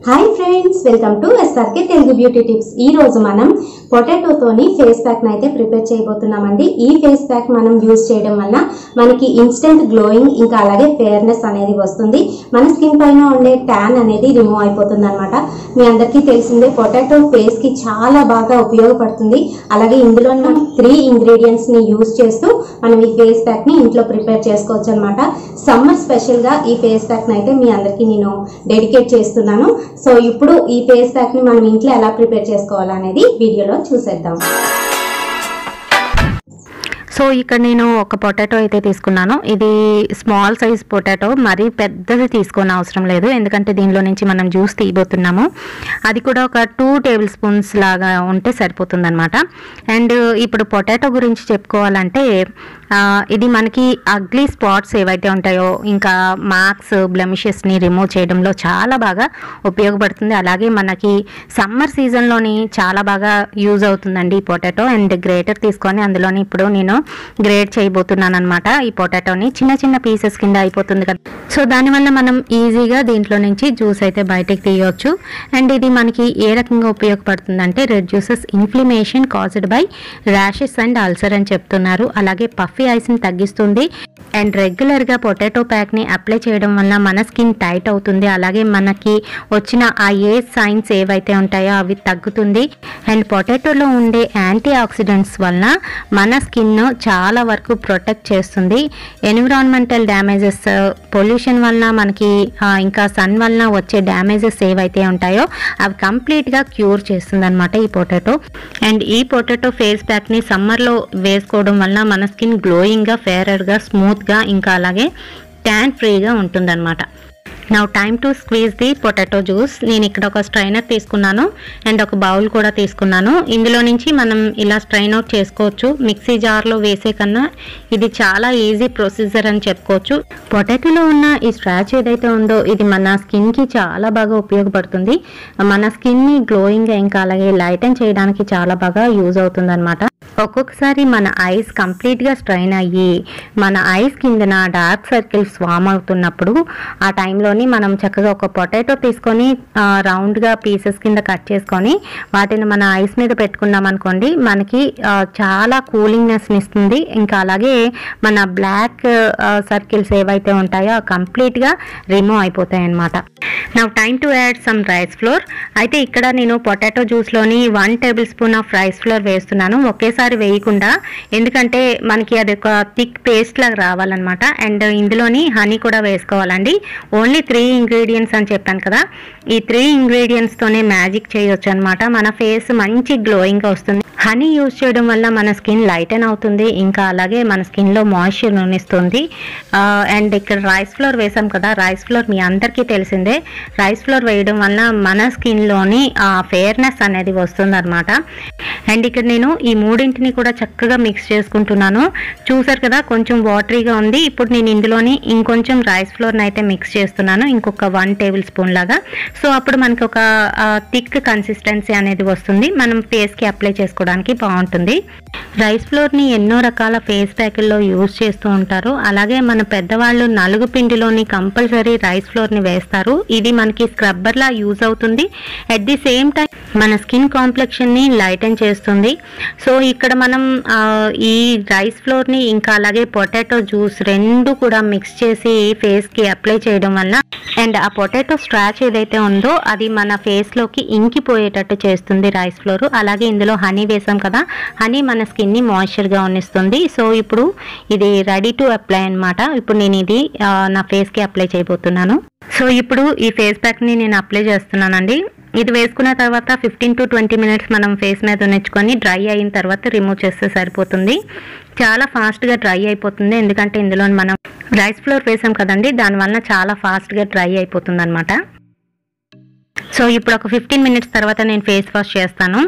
hi friends welcome to SRK Telugu beauty tips ఈ రోజు మనం పొటాటోతోని ఫేస్ ప్యాక్ అయితే ప్రిపేర్ చేయబోతున్నామండి ఈ ఫేస్ ప్యాక్ మనం యూజ్ చేయడం వల్ల మనకి ఇన్స్టెంట్ గ్లోయింగ్ ఇంకా అలాగే ఫేర్నెస్ అనేది వస్తుంది మన స్కిన్ పైన ఉండే ట్యాన్ అనేది రిమూవ్ అయిపోతుంది అనమాట మీ అందరికీ తెలిసిందే పొటాటో ఫేస్ కి చాలా బాగా ఉపయోగపడుతుంది అలాగే ఇందులో మనం త్రీ ఇంగ్రీడియంట్స్ ని యూజ్ చేస్తూ మనం ఈ ఫేస్ ప్యాక్ ని ఇంట్లో ప్రిపేర్ చేసుకోవచ్చు అనమాట సమ్మర్ స్పెషల్ గా ఈ ఫేస్ ప్యాక్ ని అయితే మీ అందరికీ నేను డెడికేట్ చేస్తున్నాను సో ఇప్పుడు ఈ ఫేస్ ప్యాక్ ని మనం ఇంట్లో ఎలా ప్రిపేర్ చేసుకోవాలనేది వీడియోలో చూసేద్దాం సో ఇక్కడ నేను ఒక పొటాటో అయితే తీసుకున్నాను ఇది స్మాల్ సైజ్ పొటాటో మరీ పెద్దది తీసుకోని అవసరం లేదు ఎందుకంటే దీనిలో నుంచి మనం జ్యూస్ తీయబోతున్నాము అది కూడా ఒక టూ టేబుల్ స్పూన్స్ లాగా ఉంటే సరిపోతుంది అనమాట అండ్ ఇప్పుడు పొటాటో గురించి చెప్పుకోవాలంటే ఆ, ఇది మనకి అగ్లీ స్పాట్స్ ఏవైతే ఉంటాయో ఇంకా మార్క్స్ బ్లెమిషెస్ని రిమూవ్ చేయడంలో చాలా బాగా ఉపయోగపడుతుంది అలాగే మనకి సమ్మర్ సీజన్లోని చాలా బాగా యూజ్ అవుతుందండి ఈ పొటాటో అండ్ గ్రేటర్ తీసుకొని అందులోని ఇప్పుడు నేను గ్రేట్ చేయబోతున్నాను అనమాట ఈ పొటాటోని చిన్న చిన్న పీసెస్ కింద అయిపోతుంది కదా సో దానివల్ల మనం ఈజీగా దీంట్లో నుంచి జ్యూస్ అయితే బయటకు తీయవచ్చు అండ్ ఇది మనకి ఏ రకంగా ఉపయోగపడుతుందంటే reduces inflammation caused by rashes and ulcer అని చెప్తున్నారు అలాగే పఫీ ఐస్ని తగ్గిస్తుంది అండ్ రెగ్యులర్గా పొటాటో ప్యాక్ని అప్లై చేయడం వల్ల మన స్కిన్ టైట్ అవుతుంది అలాగే మనకి వచ్చిన ఆ ఏ సైన్స్ ఏవైతే ఉంటాయో అవి తగ్గుతుంది అండ్ పొటాటోలో ఉండే యాంటీ ఆక్సిడెంట్స్ వలన మన స్కిన్ చాలా వరకు ప్రొటెక్ట్ చేస్తుంది ఎన్విరాన్మెంటల్ డ్యామేజెస్ పొల్యూషన్ వలన మనకి ఆ, ఇంకా సన్ వలన వచ్చే డ్యామేజెస్ ఏవైతే ఉంటాయో అవి కంప్లీట్గా క్యూర్ చేస్తుంది అనమాట ఈ పొటాటో అండ్ ఈ పొటాటో ఫేస్ ప్యాక్ని సమ్మర్లో వేసుకోవడం వలన మన స్కిన్ గ్లోయింగ్గా ఫేరర్గా స్మూత్గా ఇంకా అలాగే ట్యాన్ ఫ్రీగా ఉంటుందన్నమాట now time to squeeze the potato juice నేను ఇక్కడ ఒక స్ట్రైనర్ తీసుకున్నాను అండ్ ఒక బౌల్ కూడా తీసుకున్నాను ఇందులో నుంచి మనం ఇలా స్ట్రైన్ అవుట్ చేసుకోవచ్చు మిక్సీ జార్లో వేసే కన్నా ఇది చాలా ఈజీ ప్రొసీజర్ అని చెప్పుకోవచ్చు పొటాటోలో ఉన్న ఈ స్ట్రాచ్ ఏదైతే ఉందో ఇది మన స్కిన్కి చాలా బాగా ఉపయోగపడుతుంది మన స్కిన్ని గ్లోయింగ్ ఇంకా అలాగే లైటన్ చేయడానికి చాలా బాగా యూజ్ అవుతుంది ఒక్కొక్కసారి మన ఐస్ కంప్లీట్గా స్ట్రైన్ అయ్యి మన ఐస్ కిందన డార్క్ సర్కిల్స్ ఫామ్ అవుతున్నప్పుడు ఆ టైంలోని మనం చక్కగా ఒక పొటాటో తీసుకొని ఆ, రౌండ్గా పీసెస్ కింద కట్ చేసుకొని వాటిని మన ఐస్ మీద పెట్టుకున్నాం అనుకోండి మనకి ఆ, చాలా కూలింగ్నెస్ని ఇస్తుంది ఇంకా అలాగే మన బ్లాక్ సర్కిల్స్ ఏవైతే ఉంటాయో కంప్లీట్గా రిమూవ్ అయిపోతాయి అన్నమాట now time to add some rice flour అయితే ఇక్కడ నేను పొటాటో జ్యూస్లోని one tablespoon of rice flour వేస్తున్నాను ఒకేసారి వేయకుండా ఎందుకంటే మనకి అది ఒక థిక్ పేస్ట్ లాగా రావాలన్నమాట అండ్ ఇందులోని హనీ కూడా వేసుకోవాలండి ఓన్లీ త్రీ ఇంగ్రీడియంట్స్ అని చెప్పాను కదా ఈ త్రీ ఇంగ్రీడియంట్స్తోనే మ్యాజిక్ చేయొచ్చు అనమాట మన ఫేస్ మంచి గ్లోయింగ్గా వస్తుంది హనీ యూజ్ చేయడం వల్ల మన స్కిన్ లైటన్ అవుతుంది ఇంకా అలాగే మన స్కిన్లో మాయిశ్చర్ ఇస్తుంది అండ్ ఇక్కడ రైస్ ఫ్లోర్ వేసాం కదా రైస్ ఫ్లోర్ మీ అందరికీ తెలిసిందే రైస్ ఫ్లోర్ వేయడం వల్ల మన స్కిన్లోని ఫేర్నెస్ అనేది వస్తుంది అనమాట అండ్ ఇక్కడ నేను ఈ మూడింటిని కూడా చక్కగా మిక్స్ చేసుకుంటున్నాను చూసారు కదా కొంచెం వాటరీగా ఉంది ఇప్పుడు నేను ఇందులోని ఇంకొంచెం రైస్ ఫ్లోర్ని అయితే మిక్స్ చేస్తున్నాను ఇంకొక వన్ టేబుల్ స్పూన్ లాగా సో అప్పుడు మనకి ఒక థిక్ కన్సిస్టెన్సీ అనేది వస్తుంది మనం ఫేస్కి అప్లై చేసుకోవడానికి బాగుంటుంది రైస్ ఫ్లోర్ని ఎన్నో రకాల ఫేస్ ప్యాకుల్లో యూజ్ చేస్తూ ఉంటారు అలాగే మన పెద్దవాళ్ళు నలుగు పిండిలోని కంపల్సరీ రైస్ ఫ్లోర్ని వేస్తారు ఇది మనకి స్క్రబ్బర్లా యూజ్ అవుతుంది అట్ ది సేమ్ టైం మన స్కిన్ కాంప్లెక్షన్ని లైటన్ చేస్తుంది సో ఇక్కడ మనం ఆ, ఈ రైస్ ఫ్లోర్ని ఇంకా అలాగే పొటాటో జ్యూస్ రెండు కూడా మిక్స్ చేసి ఫేస్కి అప్లై చేయడం వల్ల అండ్ ఆ పొటాటో స్ట్రాచ్ ఏదైతే ఉందో అది మన ఫేస్లోకి ఇంకిపోయేటట్టు చేస్తుంది రైస్ ఫ్లోర్ అలాగే ఇందులో హనీ వేసాం కదా హనీ మన స్కిన్ని మాయిశ్చర్గా ఉన్నిస్తుంది సో ఇప్పుడు ఇది రెడీ టు అప్లై అన్నమాట ఇప్పుడు నేను ఇది ఆ, నా ఫేస్కి అప్లై చేయబోతున్నాను సో ఇప్పుడు ఈ ఫేస్ ప్యాక్ని నేను అప్లై చేస్తున్నానండి ఇది వేసుకున్న తర్వాత ఫిఫ్టీన్ టు ట్వంటీ మినిట్స్ మనం ఫేస్ మీద ఉంచుకొని డ్రై అయిన తర్వాత రిమూవ్ చేస్తే సరిపోతుంది చాలా ఫాస్ట్గా డ్రై అయిపోతుంది ఎందుకంటే ఇందులో మనం రైస్ ఫ్లోర్ వేసాం కదండి దానివల్ల చాలా ఫాస్ట్గా డ్రై అయిపోతుంది అనమాట సో ఇప్పుడు ఒక ఫిఫ్టీన్ మినిట్స్ తర్వాత నేను ఫేస్ వాష్ చేస్తాను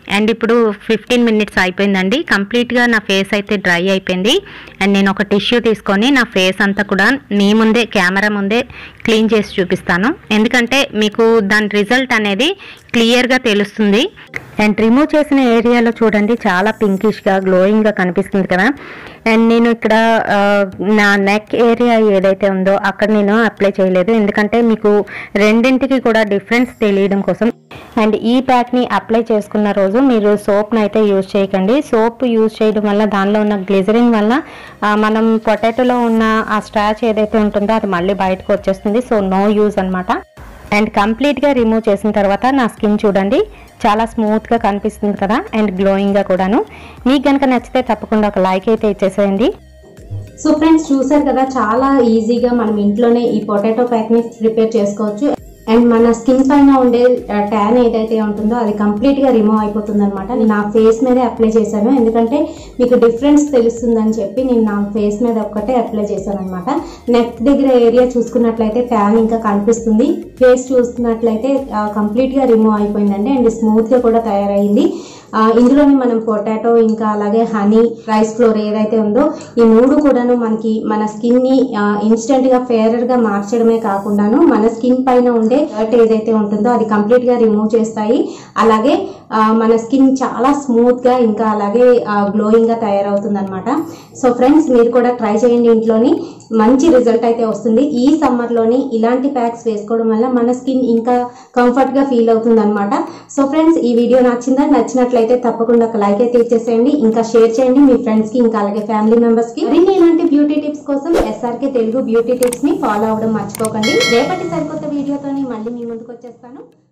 అండ్ ఇప్పుడు ఫిఫ్టీన్ మినిట్స్ అయిపోయిందండి కంప్లీట్గా నా ఫేస్ అయితే డ్రై అయిపోయింది అండ్ నేను ఒక టిష్యూ తీసుకొని నా ఫేస్ అంతా కూడా మీ ముందే కెమెరా ముందే క్లీన్ చేసి చూపిస్తాను ఎందుకంటే మీకు దాని రిజల్ట్ అనేది క్లియర్గా తెలుస్తుంది అండ్ రిమూవ్ చేసిన ఏరియాలో చూడండి చాలా పింకిష్గా గ్లోయింగ్గా కనిపిస్తుంది కదా అండ్ నేను ఇక్కడ ఆ, నా నెక్ ఏరియా ఏదైతే ఉందో అక్కడ నేను అప్లై చేయలేదు ఎందుకంటే మీకు రెండింటికి కూడా డిఫరెన్స్ తెలియడం కోసం అండ్ ఈ ప్యాక్ని అప్లై చేసుకున్న రోజు మీరు సోప్ని అయితే యూజ్ చేయకండి సోప్ యూజ్ చేయడం వల్ల దానిలో ఉన్న గ్లిజరిన్ వల్ల ఆ, మనం పొటాటోలో ఉన్న ఆ స్ట్రాచ్ ఏదైతే ఉంటుందో అది మళ్ళీ బయటకు వచ్చేస్తుంది సో నో యూజ్ అన్నమాట అండ్ కంప్లీట్గా రిమూవ్ చేసిన తర్వాత నా స్కిన్ చూడండి చాలా స్మూత్గా కనిపిస్తుంది కదా అండ్ గ్లోయింగ్గా కూడాను మీకు కనుక నచ్చితే తప్పకుండా ఒక లైక్ అయితే ఇచ్చేసేయండి సో ఫ్రెండ్స్ చూసారు కదా చాలా ఈజీగా మనం ఇంట్లోనే ఈ పొటాటో ప్యాక్ ని ప్రిపేర్ చేసుకోవచ్చు అండ్ మన స్కిన్ పైన ఉండే ట్యాన్ ఏదైతే ఉంటుందో అది కంప్లీట్ గా రిమూవ్ అయిపోతుంది అనమాట నేను నా ఫేస్ మీదే అప్లై చేశాను ఎందుకంటే మీకు డిఫరెన్స్ తెలుస్తుందని చెప్పి నేను నా ఫేస్ మీద ఒక్కటే అప్లై చేశాను అనమాట నెక్ దగ్గర ఏరియా చూసుకున్నట్లయితే ట్యాన్ ఇంకా కనిపిస్తుంది ఫేస్ చూసుకున్నట్లయితే కంప్లీట్ గా రిమూవ్ అయిపోయిందండి అండ్ స్మూత్ గా కూడా తయారైంది ఆ, ఇందులోనే మనం పొటాటో ఇంకా అలాగే హనీ రైస్ ఫ్లోర్ ఏదైతే ఉందో ఈ మూడు కూడాను మనకి మన స్కిన్ ని ఇన్స్టెంట్ గా ఫేరర్ గా మార్చడమే కాకుండాను మన స్కిన్ పైన ఉండే డర్ట్ ఏదైతే ఉంటుందో అది కంప్లీట్ గా రిమూవ్ చేస్తాయి అలాగే ఆ, మన స్కిన్ చాలా స్మూత్ గా ఇంకా అలాగే గ్లోయింగ్ గా తయారవుతుంది అనమాట సో ఫ్రెండ్స్ మీరు కూడా ట్రై చేయండి ఇంట్లోని మంచి రిజల్ట్ అయితే వస్తుంది ఈ సమ్మర్ లోని ఇలాంటి ప్యాక్స్ వేసుకోవడం వల్ల మన స్కిన్ ఇంకా కంఫర్ట్ గా ఫీల్ అవుతుంది అనమాట సో ఫ్రెండ్స్ ఈ వీడియో నచ్చిందా నచ్చినట్లయితే తప్పకుండా ఒక లైక్ అయితే ఇచ్చేసేయండి ఇంకా షేర్ చేయండి మీ ఫ్రెండ్స్ కి ఇంకా అలాగే ఫ్యామిలీ మెంబర్స్ కి మరిన్ని ఇలాంటి బ్యూటీ టిప్స్ కోసం ఎస్ఆర్కే తెలుగు బ్యూటీ టిప్స్ ని ఫాలో అవ్వడం మర్చిపోకండి రేపటి సరికొత్త వీడియోతోని మళ్ళీ మీ ముందుకు వచ్చేస్తాను